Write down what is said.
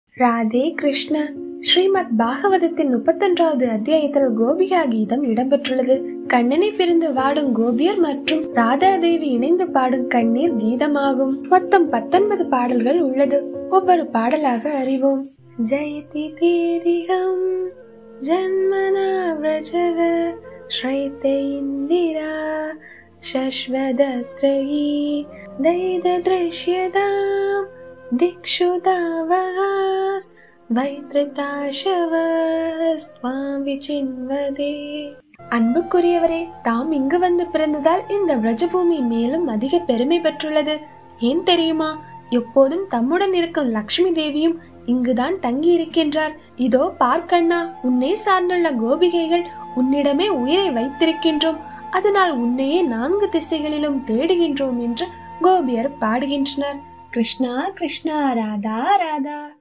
ராதே கிருஷ்ண ஸ்ரீமத் பாகவதத்தின் முப்பத்தொன்றாவது அத்தியாயத்தில் கோபிகா கீதம் இடம்பெற்றுள்ளது கண்ணனை பிரிந்து வாடும் கோபியர் மற்றும் ராதா தேவி இணைந்து பாடும் கண்ணீர் கீதமாகும் மொத்தம் பத்தொன்பது பாடல்கள் உள்ளது ஒவ்வொரு பாடலாக அறிவோம் ஜெயதி தீரிகம் ஜன்மனா விரஜக ஸ்ரைத்த இந்திரா शश्वदत्रयी दैददृश्यताम् दिक्षु तावहास् வைத்திருத்தாஷவஸ்துவாம் விசின்வதே அன்புக்குரியவரே தாம் இங்கு வந்து பிறந்ததால் இந்த விரஜபூமி மேலும் அதிக பெருமை பெற்றுள்ளது ஏன் தெரியுமா எப்போதும் தம்முடன் இருக்கும் லக்ஷ்மி தேவியும் இங்குதான் தங்கி இருக்கின்றார் இதோ பார்க்கண்ணா உன்னை சார்ந்துள்ள கோபிகைகள் உன்னிடமே உயிரை வைத்திருக்கின்றோம் அதனால் உன்னையே நான்கு திசைகளிலும் தேடுகின்றோம் என்று கோபியர் பாடுகின்றனர் கிருஷ்ணா கிருஷ்ணா ராதா ராதா